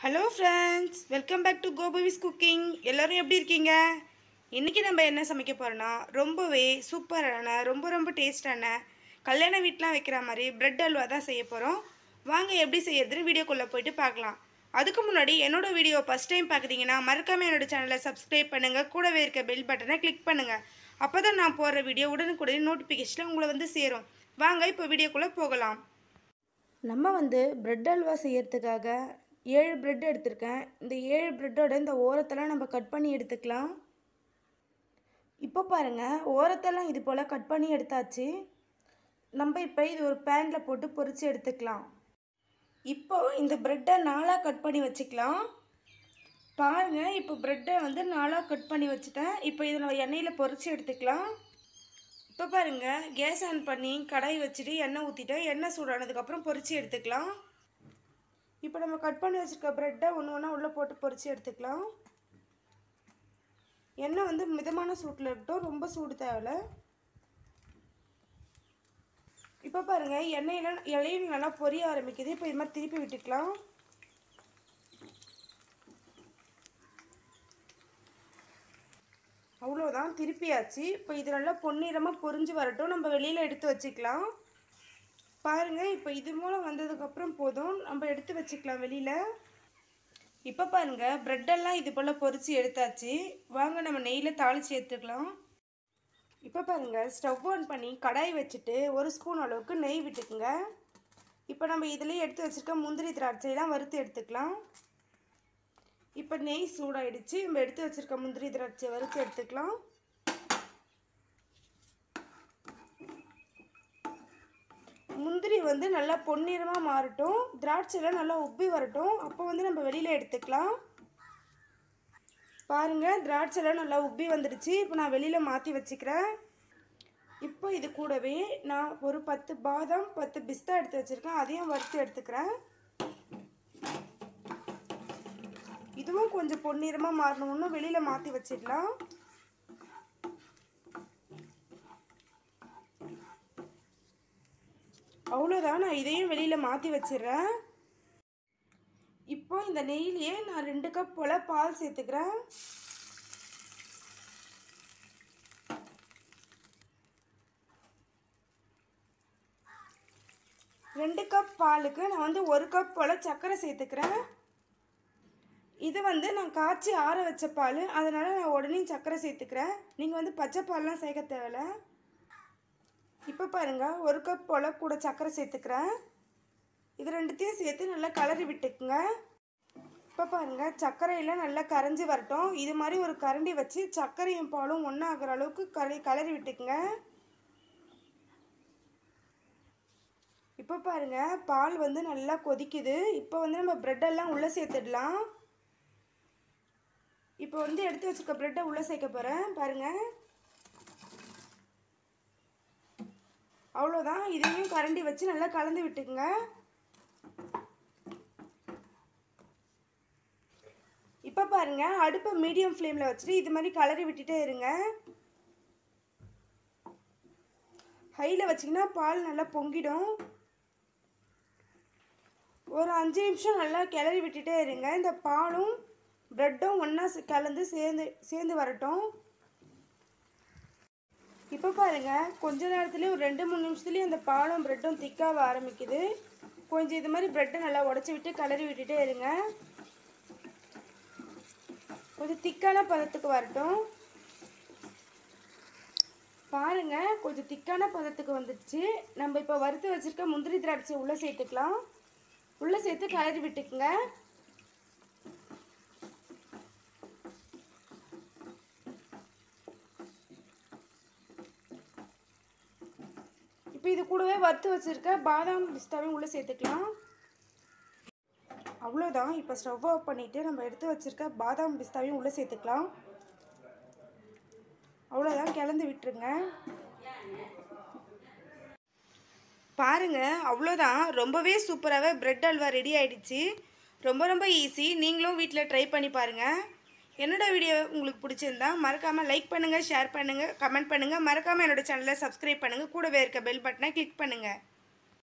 hello friends welcome back to கோபவிஸ் cooking எல்லோரும் எப்படி இருக்கீங்க இன்றைக்கி நம்ம என்ன சமைக்க போகிறோன்னா ரொம்பவே சூப்பரான ரொம்ப ரொம்ப டேஸ்டான கல்யாண வீட்டிலாம் வைக்கிற மாதிரி பிரெட் அல்வா தான் செய்ய போகிறோம் வாங்க எப்படி செய்யறதுன்னு வீடியோக்குள்ளே போயிட்டு பார்க்கலாம் அதுக்கு முன்னாடி என்னோட வீடியோ ஃபஸ்ட் டைம் பார்க்குறீங்கன்னா மறக்காமல் என்னோட சேனலை சப்ஸ்கிரைப் பண்ணுங்கள் கூடவே இருக்க பெல் பட்டனை கிளிக் பண்ணுங்கள் அப்போ தான் நான் போடுற வீடியோ உடனுக்குடனே நோட்டிஃபிகேஷனில் உங்களை வந்து சேரும் வாங்க இப்போ வீடியோக்குள்ளே போகலாம் நம்ம வந்து பிரெட் அல்வா செய்யறதுக்காக ஏழு பிரெட் எடுத்திருக்கேன் இந்த ஏழு பிரெட்டோட இந்த ஓரத்தெல்லாம் நம்ம கட் பண்ணி எடுத்துக்கலாம் இப்போ பாருங்கள் ஓரத்தெல்லாம் இது போல் கட் பண்ணி எடுத்தாச்சு நம்ம இப்போ இது ஒரு பேனில் போட்டு பொரித்து எடுத்துக்கலாம் இப்போ இந்த ப்ரெட்டை நாலாக கட் பண்ணி வச்சுக்கலாம் பாருங்கள் இப்போ ப்ரெட்டை வந்து நாலாக கட் பண்ணி வச்சுட்டேன் இப்போ இதை நம்ம எண்ணெயில் பொரித்து எடுத்துக்கலாம் இப்போ பாருங்கள் கேஸ் ஆன் பண்ணி கடாய் வச்சுட்டு எண்ணெய் ஊற்றிட்டேன் எண்ணெய் சூடானதுக்கப்புறம் பொரித்து எடுத்துக்கலாம் இப்போ நம்ம கட் பண்ணி வச்சுருக்க ப்ரெட்டை ஒன்று ஒன்றா உள்ளே போட்டு பொரித்து எடுத்துக்கலாம் எண்ணெய் வந்து மிதமான சூட்டில் இருக்கட்டும் ரொம்ப சூடு தேவையில்ல இப்போ பாருங்கள் எண்ணெயில் இலையும் நல்லா பொரிய ஆரம்பிக்குது இப்போ இது மாதிரி திருப்பி விட்டுக்கலாம் அவ்வளோதான் திருப்பியாச்சு இப்போ இது நல்லா பொன்னிறமாக பொரிஞ்சு வரட்டும் நம்ம வெளியில் எடுத்து வச்சுக்கலாம் பாருங்கள் இப்போ இது மூலம் வந்ததுக்கப்புறம் போதும் நம்ம எடுத்து வச்சுக்கலாம் வெளியில் இப்போ பாருங்கள் ப்ரெட்டெல்லாம் இது போல் பொரித்து எடுத்தாச்சு வாங்க நம்ம நெய்யில் தாளித்து எடுத்துக்கலாம் இப்போ பாருங்கள் ஸ்டவ் ஆன் பண்ணி கடாய் வச்சுட்டு ஒரு ஸ்பூன் அளவுக்கு நெய் விட்டுக்குங்க இப்போ நம்ம இதிலே எடுத்து வச்சுருக்க முந்திரி திராட்சையெல்லாம் வறுத்து எடுத்துக்கலாம் இப்போ நெய் சூடாயிடுச்சு நம்ம எடுத்து வச்சுருக்க முந்திரி திராட்சை வறுத்து எடுத்துக்கலாம் முந்திரி வந்து நல்லா பொன்னிறமாக மாறட்டும் திராட்சைலாம் நல்லா உப்பி வரட்டும் அப்போ வந்து நம்ம வெளியில் எடுத்துக்கலாம் பாருங்கள் திராட்சைலாம் நல்லா உப்பி வந்துடுச்சு இப்போ நான் வெளியில் மாற்றி வச்சுக்கிறேன் இப்போ இது கூடவே நான் ஒரு பத்து பாதாம் பத்து பிஸ்தா எடுத்து வச்சுருக்கேன் அதையும் வறுத்து எடுத்துக்கிறேன் இதுவும் கொஞ்சம் பொன்னிறமாக மாறணும்னு வெளியில் மாற்றி வச்சிடலாம் அவ்வளோதான் நான் இதையும் வெளியில் மாற்றி வச்சிடுறேன் இப்போ இந்த நெய்லேயே நான் ரெண்டு கப் போல் பால் சேர்த்துக்கிறேன் ரெண்டு கப் பாலுக்கு நான் வந்து ஒரு கப் போல் சர்க்கரை சேர்த்துக்கிறேன் இது வந்து நான் காய்ச்சி ஆற வச்ச பால் அதனால் நான் உடனே சர்க்கரை சேர்த்துக்கிறேன் நீங்கள் வந்து பச்சை பால்லாம் சேர்க்க தேவையில்ல இப்போ பாருங்கள் ஒரு கப் போல் கூட சர்க்கரை சேர்த்துக்கிறேன் இது ரெண்டுத்தையும் சேர்த்து நல்லா கலரி விட்டுக்குங்க இப்போ பாருங்கள் சர்க்கரையில் நல்லா கரைஞ்சி வரட்டும் இது மாதிரி ஒரு கரண்டி வச்சு சர்க்கரையும் பாலும் ஒன்றாகிற அளவுக்கு கலரி கலரி விட்டுக்குங்க இப்போ பாருங்கள் பால் வந்து நல்லா கொதிக்குது இப்போ வந்து நம்ம ப்ரெட்டெல்லாம் உள்ளே சேர்த்துடலாம் இப்போ வந்து எடுத்து வச்சுருக்க ப்ரெட்டை உள்ளே சேர்க்க போகிறேன் பாருங்கள் அவ்வளோதான் இதையும் கரண்டி வச்சு நல்லா கலந்து விட்டுக்குங்க இப்போ பாருங்கள் அடுப்பை மீடியம் ஃப்ளேமில் வச்சுட்டு இது மாதிரி கலரி விட்டுட்டே இருங்க ஹையில் வச்சிங்கன்னா பால் நல்லா பொங்கிடும் ஒரு அஞ்சு நிமிஷம் நல்லா கிளறி விட்டுட்டே இருங்க இந்த பாலும் ப்ரெட்டும் ஒன்றா கலந்து சேர்ந்து சேர்ந்து வரட்டும் இப்போ பாருங்கள் கொஞ்ச நேரத்துலேயே ஒரு ரெண்டு மூணு நிமிஷத்துலேயே அந்த பாலும் ப்ரெட்டும் திக்காக ஆரம்பிக்குது கொஞ்சம் இது மாதிரி ப்ரெட்டை நல்லா உடச்சி விட்டு கலரி விட்டுட்டே இருங்க கொஞ்சம் திக்கான பதத்துக்கு வரட்டும் பாருங்கள் கொஞ்சம் திக்கான பதத்துக்கு வந்துடுச்சு நம்ம இப்போ வறுத்து வச்சுருக்க முந்திரி திராட்சை உள்ளே சேர்த்துக்கலாம் உள்ளே சேர்த்து கலரி விட்டுக்குங்க இப்போ இது கூடவே வறுத்து வச்சுருக்க பாதாம் பிஸ்தாவையும் உள்ளே சேர்த்துக்கலாம் அவ்வளோதான் இப்போ ஸ்டவ் ஆஃப் பண்ணிவிட்டு நம்ம எடுத்து வச்சுருக்க பாதாம் பிஸ்தாவையும் உள்ளே சேர்த்துக்கலாம் அவ்வளோதான் கிளந்து விட்டுருங்க பாருங்க அவ்வளோதான் ரொம்பவே சூப்பராகவே பிரெட் அல்வா ரெடி ஆயிடுச்சு ரொம்ப ரொம்ப ஈஸி நீங்களும் வீட்டில் ட்ரை பண்ணி பாருங்கள் என்னோட வீடியோ உங்களுக்கு பிடிச்சிருந்தா மறக்காமல் லைக் பண்ணுங்கள் ஷேர் பண்ணுங்கள் கமெண்ட் பண்ணுங்கள் மறக்காமல் என்னோட சேனலை சப்ஸ்கிரைப் பண்ணுங்கள் கூடவே இருக்க பெல் பட்டனை கிளிக் பண்ணுங்கள்